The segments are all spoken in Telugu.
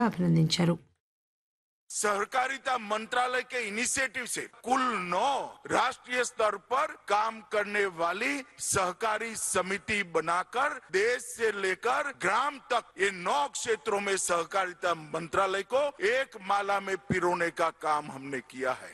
అభినందించారు सहकारिता मंत्रालय के इनिशिएटिव से कुल नौ राष्ट्रीय स्तर पर काम करने वाली सहकारी समिति बनाकर देश से लेकर ग्राम तक ये नौ क्षेत्रों में सहकारिता मंत्रालय को एक माला में पिरोने का काम हमने किया है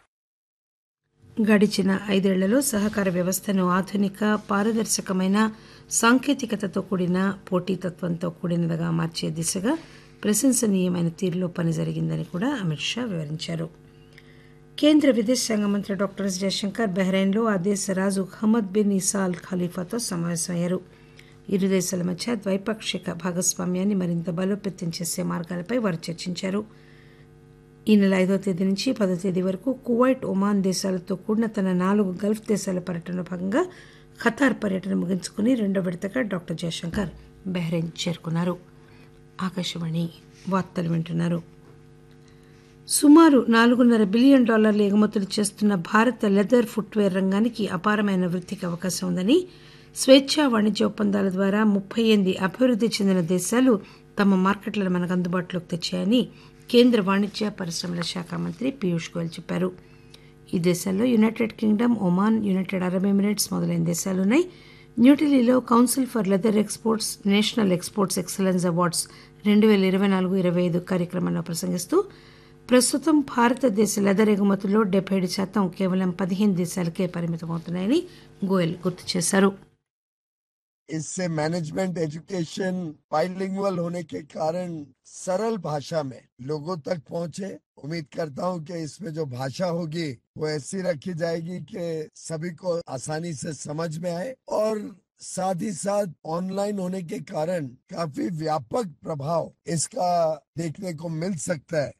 గడిచిన ఐదేళ్లలో సహకార వ్యవస్థను ఆధునిక పారదర్శకమైన సాంకేతికతతో కూడిన పోటీతత్వంతో కూడినదిగా మార్చే దిశగా ప్రశంసనీయమైన తీరులో పని జరిగిందని కూడా అమిత్ షా వివరించారు కేంద్ర విదేశాంగ మంత్రి డాక్టర్ ఎస్ జయశంకర్ బహ్రెయిన్లో ఆ దేశ రాజు హమద్ బిన్ ఇసా అల్ ఖలీఫాతో సమావేశమయ్యారు ఇరు దేశాల మధ్య ద్వైపాక్షిక భాగస్వామ్యాన్ని మరింత బలోపేతం చేసే మార్గాలపై వారు చర్చించారు ఈ నెల ఐదో తేదీ నుంచి పదో తేదీ వరకు కువైట్ ఒమాన్ దేశాలతో కూడిన తన నాలుగు గల్ఫ్ దేశాల పర్యటనలో భాగంగా ఖతార్ పర్యటన ముగించుకుని రెండో విడతగా డాక్టర్ జయశంకర్ బహ్రెయిన్ చేరుకున్నారు ఆకాశవాణి వార్తలు వింటున్నారు సుమారు నాలుగున్నర బిలియన్ డాలర్ల ఎగుమతులు చేస్తున్న భారత లెదర్ ఫుట్వేర్ రంగానికి అపారమైన వృద్ధికి అవకాశం ఉందని స్వేచ్ఛా వాణిజ్య ఒప్పందాల ద్వారా ముప్పై ఎనిమిది అభివృద్ధి చెందిన దేశాలు తమ మార్కెట్లను మనకు అందుబాటులోకి తెచ్చాయని కేంద్ర వాణిజ్య పరిశ్రమల శాఖ మంత్రి పీయూష్ గోయల్ చెప్పారు ఈ దేశాల్లో United Kingdom Oman United Arab Emirates మొదలైన దేశాలున్నాయి న్యూఢిల్లీలో council for leather exports national exports excellence awards రెండు వేల ఇరవై నాలుగు ఇరవై ఐదు కార్యక్రమంలో ప్రసంగిస్తూ ప్రస్తుతం భారతదేశ లెదర్ ఎగుమతుల్లో డెబ్బై ఏడు శాతం కేవలం పదిహేను దేశాలకే పరిమితమవుతున్నాయని గోయల్ గుర్తు చేశారు इससे मैनेजमेंट एजुकेशन बाइलिंगुअल होने के कारण सरल भाषा में लोगों तक पहुंचे उम्मीद करता हूं कि इसमें जो भाषा होगी वो ऐसी रखी जाएगी कि सभी को आसानी से समझ में आए और साथ ही साथ ऑनलाइन होने के कारण काफी व्यापक प्रभाव इसका देखने को मिल सकता है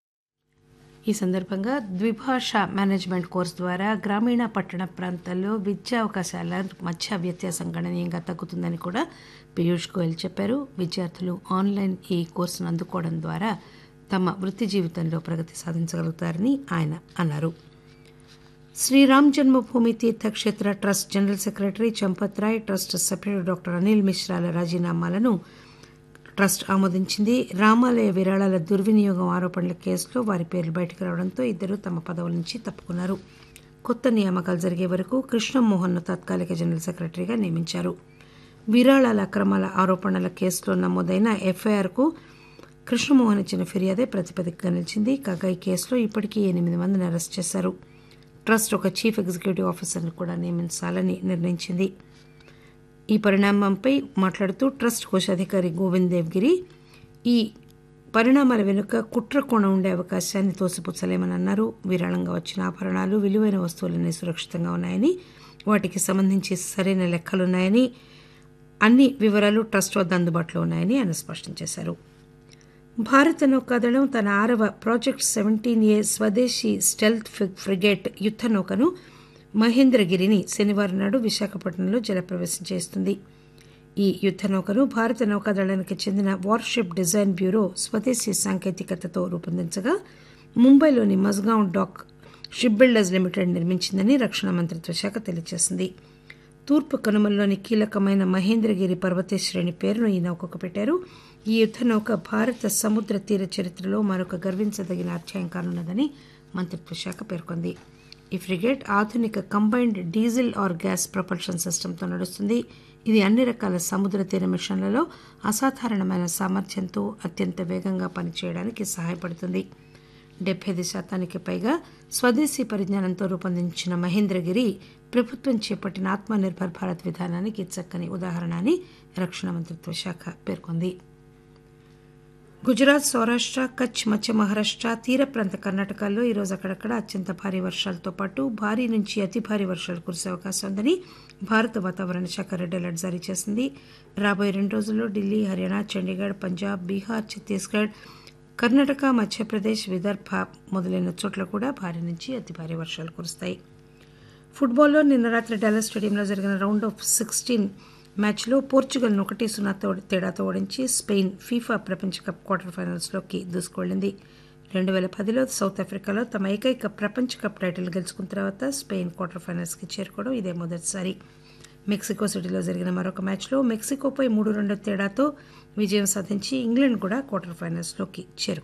ఈ సందర్భంగా ద్విభాష మేనేజ్మెంట్ కోర్సు ద్వారా గ్రామీణ పట్టణ ప్రాంతాల్లో విద్యా అవకాశాల మధ్య వ్యత్యాసం గణనీయంగా తగ్గుతుందని కూడా పీయూష్ గోయల్ చెప్పారు విద్యార్థులు ఆన్లైన్ ఈ కోర్సును అందుకోవడం ద్వారా తమ వృత్తి జీవితంలో ప్రగతి సాధించగలుగుతారని ఆయన అన్నారు Shri Ram Janmabhoomi Teerth Kshetra trust general secretary Champat Rai trust సభ్యుడు డాక్టర్ అనిల్ మిశ్రాల రాజీనామాలను ట్రస్ట్ ఆమోదించింది రామాలయ విరాళాల దుర్వినియోగం ఆరోపణల కేసులో వారి పేర్లు బయటకు రావడంతో ఇద్దరు తమ పదవుల నుంచి తప్పుకున్నారు కొత్త నియామకాలు జరిగే వరకు కృష్ణమోహన్ను తాత్కాలిక జనరల్ సెక్రటరీగా నియమించారు విరాళాల అక్రమాల ఆరోపణల కేసులో నమోదైన ఎఫ్ఐఆర్కు కృష్ణమోహన్ ఇచ్చిన ఫిర్యాదే ప్రతిపదికగా నిలిచింది కాగా ఈ కేసులో ఇప్పటికీ ఎనిమిది మందిని అరెస్ట్ చేశారు ట్రస్ట్ ఒక చీఫ్ ఎగ్జిక్యూటివ్ ఆఫీసర్ను కూడా నియమించాలని నిర్ణయించింది ఈ పరిణామంపై మాట్లాడుతూ ట్రస్ట్ కోశాధికారి గోవింద్ దేవ్గిరి ఈ పరిణామాల వెనుక కుట్ర కోణం ఉండే అవకాశాన్ని తోసిపుచ్చలేమని అన్నారు విరాళంగా వచ్చిన ఆభరణాలు విలువైన వస్తువులన్నీ సురక్షితంగా ఉన్నాయని వాటికి సంబంధించి సరైన లెక్కలున్నాయని అన్ని వివరాలు ట్రస్ట్ వద్ద అందుబాటులో ఉన్నాయని ఆయన స్పష్టం చేశారు భారత నౌకాదళం తన ఆరవ ప్రాజెక్ట్ సెవెంటీన్ ఏ స్వదేశీ స్టెల్త్ ఫ్రిగేట్ యుద్ద నౌకను మహేంద్రగిరిని శనివారం నాడు విశాఖపట్నంలో జలప్రవేశం చేస్తుంది ఈ యుద్ద నౌకను భారత నౌకాదళానికి చెందిన వార్షిప్ డిజైన్ బ్యూరో స్వదేశీ సాంకేతికతతో రూపొందించగా ముంబైలోని Mazagon dock ship builders limited నిర్మించిందని రక్షణ మంత్రిత్వ శాఖ తెలియజేసింది తూర్పు కనుమల్లోని కీలకమైన మహేంద్రగిరి పర్వతశ్రేణి పేరును ఈ నౌకకు పెట్టారు ఈ యుద్ద నౌక భారత సముద్ర తీర చరిత్రలో మరొక గర్వించదగిన అధ్యాయం కానున్నదని మంత్రిత్వ శాఖ పేర్కొంది ఈ ఫ్రిగేట్ ఆధునిక combined diesel or gas propulsion సిస్టంతో నడుస్తుంది ఇది అన్ని రకాల సముద్ర తీర మిషన్లలో అసాధారణమైన సామర్థ్యంతో అత్యంత వేగంగా పనిచేయడానికి సహాయపడుతుంది డెబ్బై ఐదు శాతానికి పైగా స్వదేశీ పరిజ్ఞానంతో రూపొందించిన మహేంద్రగిరి ప్రభుత్వం చేపట్టిన ఆత్మనిర్భర్ భారత్ విధానానికి చక్కని ఉదాహరణ అని రక్షణ మంత్రిత్వ శాఖ పేర్కొంది గుజరాత్ సౌరాష్ట్ర కచ్ మధ్య మహారాష్ట్ర తీర ప్రాంత కర్ణాటకల్లో ఈరోజు అక్కడక్కడ అత్యంత భారీ వర్షాలతో పాటు భారీ నుంచి అతి భారీ వర్షాలు కురిసే అవకాశం ఉందని భారత వాతావరణ శాఖ రెడ్ అలర్ట్ జారీ చేసింది రాబోయే రెండు రోజుల్లో ఢిల్లీ హర్యానా చండీగఢ్ పంజాబ్ బీహార్ ఛత్తీస్గఢ్ కర్ణాటక మధ్యప్రదేశ్ విదర్భ మొదలైన చోట్ల కూడా భారీ నుంచి అతి భారీ వర్షాలు కురుస్తాయి ఫుట్బాల్లో నిన్న రాత్రి డాలస్ స్టేడియంలో జరిగిన రౌండ్ ఆఫ్ సిక్స్టీన్ మ్యాచ్లో పోర్చుగల్ను ఒకటి సున్నా తేడాతో ఓడించి స్పెయిన్ ఫీఫా ప్రపంచ కప్ క్వార్టర్ ఫైనల్స్లోకి దూసుకువెళ్లింది రెండు వేల పదిలో సౌత్ ఆఫ్రికాలో తమ ఏకైక ప్రపంచ కప్ టైటిల్ గెలుచుకున్న తర్వాత స్పెయిన్ క్వార్టర్ ఫైనల్స్కి చేరుకోవడం ఇదే మొదటిసారి మెక్సికో సిటీలో జరిగిన మరొక మ్యాచ్లో మెక్సికోపై మూడు రెండు తేడాతో విజయం సాధించి ఇంగ్లాండ్ కూడా క్వార్టర్ ఫైనల్స్లోకి చేరుకుంది